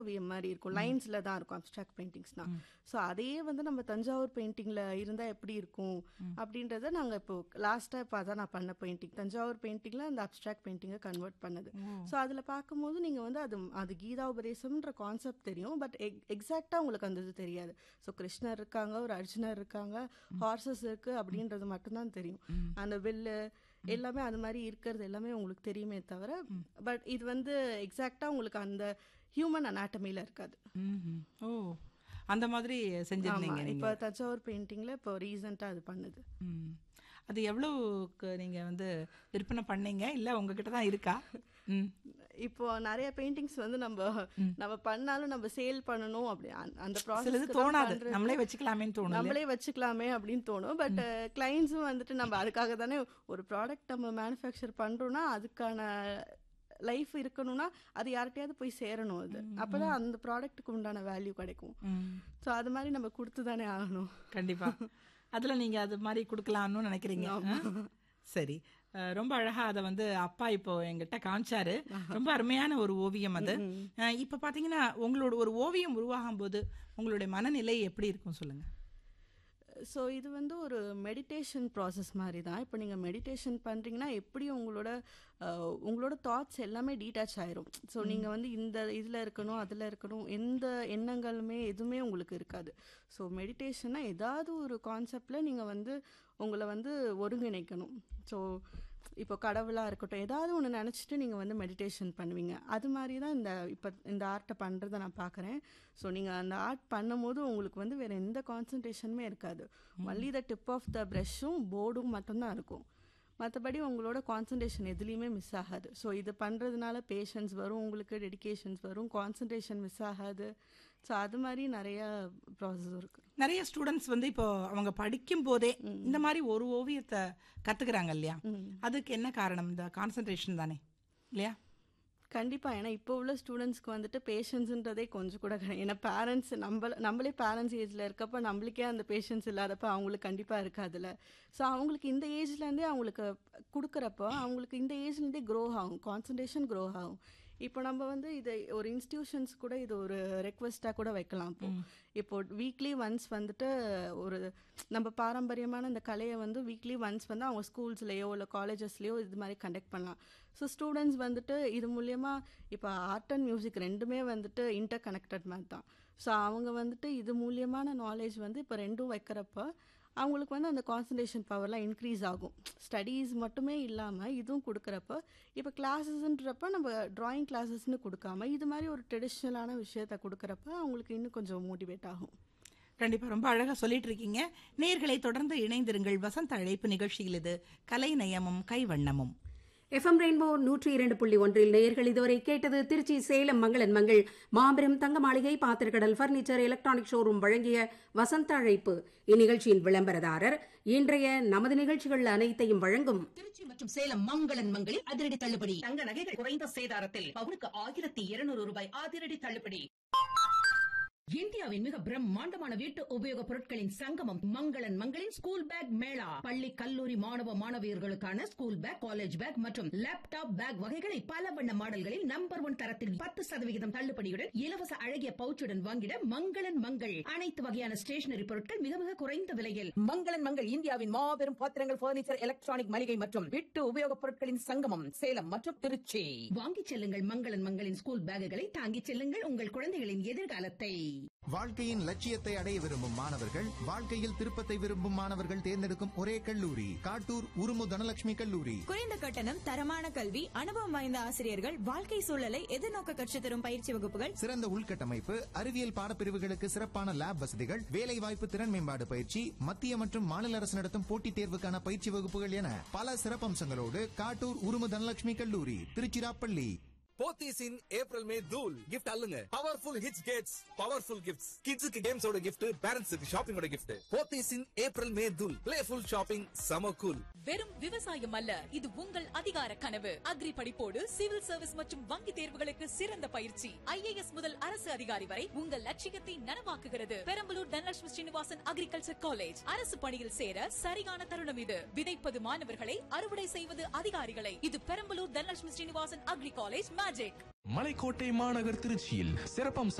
ஓவியம் மாதிரி இருக்கும் லைன்ஸ்ல தான் இருக்கும் அப்ட்ராக்ட் பெயிண்டிங்ஸ்னா ஸோ அதையே வந்து நம்ம தஞ்சாவூர் பெயிண்டிங்ல இருந்தா எப்படி இருக்கும் அப்படின்றத நாங்க இப்போ லாஸ்டா இப்போ அதான் நான் பண்ண பெயிண்டிங் தஞ்சாவூர் பெயிண்டிங்ல அந்த அப்ட்ராக்ட் பெயிண்டிங்கை கன்வெர்ட் பண்ணது ஸோ அதுல பார்க்கும்போது நீங்க வந்து அது அது கீதா உபதேசம்ன்ற கான்செப்ட் தெரியும் பட் எக்ஸாக்டா உங்களுக்கு அந்த இது தெரியாது ஸோ கிருஷ்ணர் இருக்காங்க ஒரு அர்ஜுனர் இருக்காங்க ஹார்சஸ் இருக்கு அப்படின்றது மட்டும்தான் தெரியும் அந்த வில்லு எல்லாமே அது மாதிரி இருக்கிறது எல்லாமே உங்களுக்கு தெரியுமே தவிர பட் இது வந்து எக்ஸாக்டா உங்களுக்கு அந்த ஹியூமன் அனாட்டமில இருக்காது ம்ஹும். ஓ அந்த மாதிரி ஆமா செஞ்சிருந்தீங்க நீங்க இப்போ தஞ்சாவூர் பெயிண்டிங்ல இப்போ ரீசெண்டா அது பண்ணுது ம். அது எவ்வளவுக்கு நீங்க வந்து விற்பனை பண்ணீங்க இல்ல உங்ககிட்ட தான் இருக்கா ம். இப்போ நிறைய பெயிண்டிங்ஸ் வந்து நம்ம நம்ம பண்ணாலும் நம்ம சேல் பண்ணணும் அப்படி அந்த- அந்த சிலது ப்ராசஸ் தோணாது நம்மளே வச்சுக்கலாமேன்னு தோணும் இல்லையா? நம்மளே வச்சுக்கலாமே அப்படின்னு தோணும் பட் கிளைண்ட்ஸும் வந்துட்டு நம்ம அதுக்காக தானே ஒரு ப்ராடக்ட் நம்ம மேனுஃபேக்சர் பண்றோம்னா அதுக்கான லைஃப் இருக்கணும்னா அது யார்கிட்டயாவது போய் சேரணும் அது அப்பதான் அந்த ப்ராடக்ட்டுக்கு உண்டான வேல்யூ கிடைக்கும் ம். ஸோ அது மாதிரி நம்ம கொடுத்து தானே ஆகணும் கண்டிப்பா அதுல நீங்க அது மாதிரி கொடுக்கலாம்னு நினைக்கிறீங்க ஆ? சரி அஹ், ரொம்ப அழகா அதை வந்து அப்பா இப்போ எங்கிட்ட காமிச்சாரு ரொம்ப அருமையான ஒரு ஓவியம் அது அஹ், இப்ப பாத்தீங்கன்னா உங்களோட ஒரு ஓவியம் உருவாகும் போது உங்களுடைய மனநிலை எப்படி இருக்கும் சொல்லுங்க ஸோ இது வந்து ஒரு மெடிடேஷன் ப்ராசஸ் மாதிரி தான் இப்போ நீங்கள் மெடிடேஷன் பண்ணுறீங்கன்னா எப்படி உங்களோட அஹ், உங்களோட தாட்ஸ் எல்லாமே டீட்டாச் ஆயிரும் ஸோ நீங்கள் வந்து இந்த இதில் இருக்கணும் அதில் இருக்கணும் எந்த எண்ணங்களுமே எதுவுமே உங்களுக்கு இருக்காது ஸோ மெடிடேஷன்னா ஏதாவது ஒரு கான்செப்டில் நீங்கள் வந்து உங்களை வந்து ஒருங்கிணைக்கணும் ஸோ இப்போ கடவுளாக இருக்கட்டும் ஏதாவது ஒன்று நினச்சிட்டு நீங்கள் வந்து மெடிடேஷன் பண்ணுவீங்க அது மாதிரி தான் இந்த இப்போ இந்த ஆர்ட்டை பண்ணுறதை நான் பார்க்குறேன் ஸோ நீங்கள் அந்த ஆர்ட் பண்ணும்போது உங்களுக்கு வந்து வேறு எந்த கான்சன்ட்ரேஷனுமே இருக்காது only the tip of the ப்ரஷ்ஷும் போர்டும் மட்டும்தான் இருக்கும் மற்றபடி உங்களோட கான்சன்ட்ரேஷன் எதுலேயுமே மிஸ் ஆகாது ஸோ இது பண்ணுறதுனால பேஷன்ஸ் வரும் உங்களுக்கு டெடிகேஷன்ஸ் வரும் கான்சன்ட்ரேஷன் மிஸ் ஆகாது ஸோ அது மாதிரி நிறைய ப்ராசஸ் இருக்குது நிறைய ஸ்டூடெண்ட்ஸ் வந்து இப்போ அவங்க படிக்கும் போதே இந்த மாதிரி ஒரு ஓவியத்தை கத்துக்கிறாங்க இல்லையா அதுக்கு என்ன காரணம் இந்த கான்சென்ட்ரேஷன் தானே இல்லையா கண்டிப்பாக ஏன்னா இப்போ உள்ள ஸ்டூடெண்ட்ஸ்க்கு வந்துட்டு பேஷன்ஸுன்றதே கொஞ்சம் கூட கிடையாது ஏன்னா பேரண்ட்ஸ் நம்ம நம்மளே பேரண்ட்ஸ் ஏஜில் இருக்கப்ப நம்மளுக்கே அந்த பேஷன்ஸ் இல்லாதப்ப அவங்களுக்கு கண்டிப்பாக இருக்காதுல்ல ஸோ அவங்களுக்கு இந்த ஏஜ்லேருந்தே அவங்களுக்கு கொடுக்குறப்போ அவங்களுக்கு இந்த ஏஜ்லேருந்தே க்ரோ ஆகும் கான்சன்ட்ரேஷன் க்ரோ ஆகும் இப்போ நம்ம வந்து இதை ஒரு இன்ஸ்டிடியூஷன்ஸ் கூட இது ஒரு ரெக்வெஸ்ட்டாக கூட வைக்கலாம் இப்போ இப்போ வீக்லி ஒன்ஸ் வந்துட்டு ஒரு நம்ம பாரம்பரியமான இந்த கலையை வந்து வீக்லி ஒன்ஸ் வந்து அவங்க ஸ்கூல்ஸ்லேயோ இல்லை காலேஜஸ்லேயோ இது மாதிரி கண்டக்ட் பண்ணலாம் ஸோ ஸ்டூடெண்ட்ஸ் வந்துட்டு இது மூலயமா இப்போ ஆர்ட் அண்ட் மியூசிக் ரெண்டுமே வந்துட்டு இன்டர் கனெக்டட் மாதிரி தான் ஸோ அவங்க வந்துட்டு இது மூலியமான நாலேஜ் வந்து இப்போ ரெண்டும் வைக்கிறப்ப அவங்களுக்கு வந்து அந்த கான்சன்ட்ரேஷன் பவர்லாம் இன்க்ரீஸ் ஆகும் ஸ்டடீஸ் மட்டுமே இல்லாமல் இதுவும் கொடுக்குறப்ப இப்போ கிளாஸஸ்ன்றப்ப நம்ம ட்ராயிங் கிளாஸஸ்னு கொடுக்காம இது மாதிரி ஒரு ட்ரெடிஷ்னலான விஷயத்த கொடுக்குறப்ப அவங்களுக்கு இன்னும் கொஞ்சம் மோட்டிவேட் ஆகும் கண்டிப்பா ரொம்ப அழகா சொல்லிட்டு இருக்கீங்க நேர்களை தொடர்ந்து இணைந்திருங்கள் வசந்த அழைப்பு நிகழ்ச்சியில் இது கலை நயமும் கைவண்ணமும் எஃப்எம் ரெயின்போ நூற்றி இரண்டு புள்ளி ஒன்றில் நேயர்கள் இதுவரை கேட்டது திருச்சி சேலம் மங்களன் மங்கள் மாபெரும் தங்க மாளிகை பாத்திரக்கடல் பர்னிச்சர் எலக்ட்ரானிக் ஷோரூம் வழங்கிய வசந்த அழைப்பு இந்நிகழ்ச்சியின் விளம்பரதாரர் இன்றைய நமது நிகழ்ச்சிகள் அனைத்தையும் வழங்கும் திருச்சி மற்றும் சேலம் மங்களன் மங்களில் அதிரடி தள்ளுபடி தங்க நகைகள் குறைந்த சேதாரத்தில் பவுனுக்கு ஆயிரத்தி இருநூறு ரூபாய் அதிரடி தள்ளுபடி இந்தியாவின் மிக பிரம்மாண்டமான வீட்டு உபயோகப் பொருட்களின் சங்கமம் மங்களன் மங்களின் ஸ்கூல் பேக் மேளா பள்ளி கல்லூரி மாணவ மாணவியர்களுக்கான ஸ்கூல் பேக் காலேஜ் பேக் மற்றும் லேப்டாப் பேக் வகைகளை பல வண்ண மாடல்களில் நம்பர் ஒன் தரத்தில் பத்து சதவிகிதம் தள்ளுபடியுடன் இலவச அழகிய பவுச்சுடன் வாங்கிட மங்களன் மங்கள் அனைத்து வகையான ஸ்டேஷனரி பொருட்கள் மிக மிக குறைந்த விலையில் மங்களன் மங்கள் இந்தியாவின் மாபெரும் பாத்திரங்கள் பர்னிச்சர் எலக்ட்ரானிக் மளிகை மற்றும் வீட்டு உபயோகப் பொருட்களின் சங்கமம் சேலம் மற்றும் திருச்சி வாங்கிச் செல்லுங்கள் மங்களன் மங்களின் ஸ்கூல் பேக்குகளை தாங்கிச் செல்லுங்கள் உங்கள் குழந்தைகளின் எதிர்காலத்தை வாழ்க்கையின் லட்சியத்தை அடைய விரும்பும் மாணவர்கள் வாழ்க்கையில் திருப்பத்தை விரும்பும் மாணவர்கள் தேர்ந்தெடுக்கும் ஒரே கல்லூரி காட்டூர் உருமு தனலட்சுமி கல்லூரி குறைந்த கட்டணம் தரமான கல்வி அனுபவம் வாய்ந்த ஆசிரியர்கள் வாழ்க்கை சூழலை எதிர்நோக்க கற்றுத் தரும் பயிற்சி வகுப்புகள் சிறந்த உள்கட்டமைப்பு அறிவியல் பாடப்பிரிவுகளுக்கு சிறப்பான லேப் வசதிகள் வேலைவாய்ப்பு திறன் மேம்பாடு பயிற்சி மத்திய மற்றும் மாநில அரசு நடத்தும் போட்டித் தேர்வுக்கான பயிற்சி வகுப்புகள் என பல சிறப்பம்சங்களோடு காட்டூர் உருமு தனலட்சுமி கல்லூரி Tiruchirappalli Pothys in April May தூள் கிஃப்ட் அல்லுங்க powerful hits gets powerful gifts கிட்ஸுக்கு கேம்ஸோட கிஃப்ட் பேரண்ட்ஸுக்கு ஷாப்பிங்கோட gift Pothys in April May தூள் பிளேஃபுல் ஷாப்பிங் சம கூல் வெறும் விவசாயம் அல்ல இது உங்கள் அதிகார கனவு அக்ரி படிப்போடு சிவில் சர்வீஸ் மற்றும் வங்கி தேர்வுகளுக்கு சிறந்த பயிற்சி ஐஏஎஸ் முதல் அரசு அதிகாரி வரை உங்கள் லட்சியத்தை நனவாக்குகிறது பெரம்பலூர் தனலட்சுமி ஸ்ரீனிவாசன் அக்ரிகல்ச்சர் காலேஜ் அரசு பணியில் சேர சரியான தருணம் இது விதைப்பது மாணவர்களை அறுவடை செய்வது அதிகாரிகளை இது Perambalur Dhanalakshmi Srinivasan agri college magic magic Malaikottai மாநகர் திருச்சியில் சிறப்பம்சம்